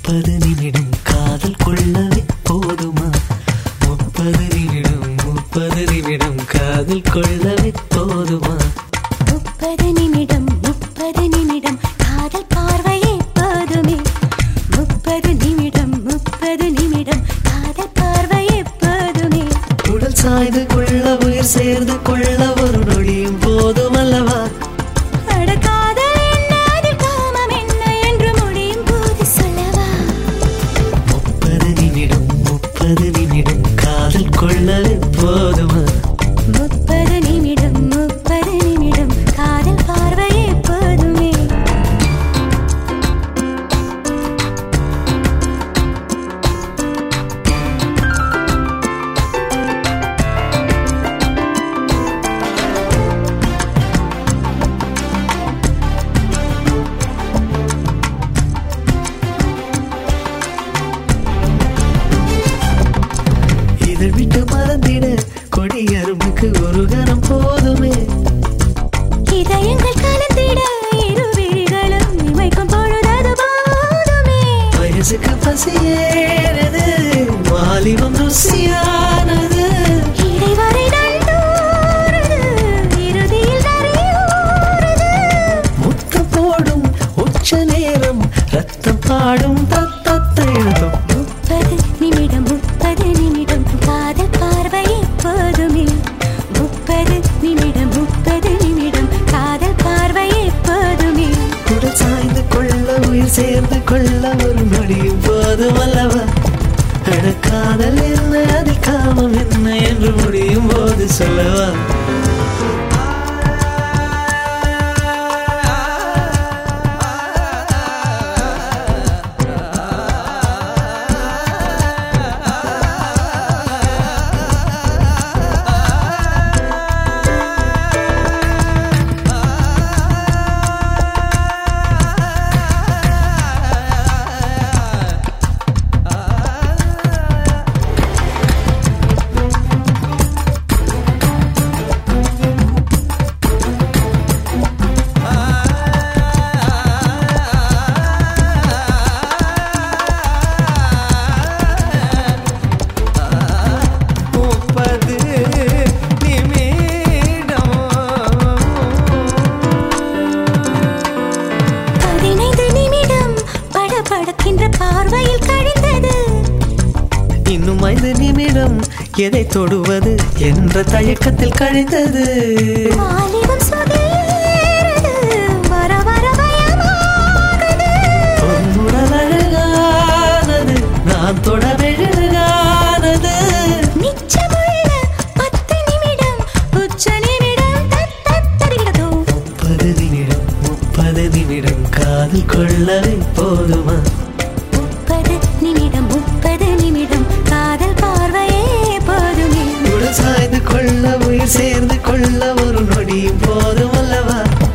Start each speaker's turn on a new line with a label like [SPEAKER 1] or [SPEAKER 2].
[SPEAKER 1] முப்பது நிமிடம் காதல் கொள்ளவே போதுமா முப்பது நிமிடம் முப்பது நிமிடம் காதல் கொள்ளவே போதுமா
[SPEAKER 2] முப்பது நிமிடம் முப்பது நிமிடம் காதல் பார்வையே போதுமே முப்பது நிமிடம் முப்பது நிமிடம் காதல் பார்வையே போதுமே
[SPEAKER 1] உடல் சாய்ந்து கொள்ள உயிர் சேர்ந்து கொள்ள ஒரு நொடியும் போதும் அல்லவா
[SPEAKER 2] அட காதல் என்ன அதில் காமம் என்ன என்று முடியும் போது சொல்லவா
[SPEAKER 1] முப்பது நிமிடம் முப்பது நிமிடம் காதல் கொள்ளவே போதுமா
[SPEAKER 2] முப்பது நிமிடம் முப்பது நிமிடம் காதல் பார்வையே போதுமே
[SPEAKER 1] இதை விட்டு மறந்திட கொடியரும்புக்கு ஒரு கணம் போதுமே
[SPEAKER 2] இதயங்கள் கலந்திட இரு விழிகளும் இமைக்கும் பொழுதது போதுமே
[SPEAKER 1] வயசுக்கு பசியேறது வாலிபம் ருசியானது
[SPEAKER 2] இடைவரை நண்டூறுது இறுதியில் நரையூறுது
[SPEAKER 1] முத்தம் போடும் உச்ச நேரம் ரத்தம் பாடும் தத்தத்தை எழுதும்
[SPEAKER 2] முப்பது நிமிடம் முப்பது நிமிடம் காதல் பார்வையே போதுமே முப்பது நிமிடம் முப்பது நிமிடம் காதல் பார்வையே போதுமே
[SPEAKER 1] உடல் சாய்ந்து கொள்ள உயிர் சேர்ந்து கொள்ள ஒரு நொடியும் போதும் அல்லவா அட காதல் என்ன அதில் காமம் என்ன என்று முடியும் போது சொல்லவா முப்பது நிமிடம்
[SPEAKER 2] பதினைந்து நிமிடம் படபடக்கின்ற பார்வையில் கழிந்தது
[SPEAKER 1] இன்னும் ஐந்து நிமிடம் எதை தொடுவது என்ற தயக்கத்தில் கழிந்தது
[SPEAKER 2] வாலிபம் சுகேறுது வர வர பயமாகுது
[SPEAKER 1] பொன்னுடல் அழகானது நான் தொட மெழுகானது
[SPEAKER 2] மிச்சமுள்ள பத்து நிமிடம் உச்ச நிமிடம் தத்தத்தரிகிறதோ
[SPEAKER 1] முப்பது நிமிடம் முப்பது நிமிடம் காதல் கொள்ளவே போதுமா
[SPEAKER 2] முப்பது நிமிடம் முப்பது நிமிடம் காதல் பார்வையே போதுமே
[SPEAKER 1] உடல் சாய்ந்து கொள்ள உயிர் சேர்ந்து கொள்ள ஒரு நொடியும் போதும் அல்லவா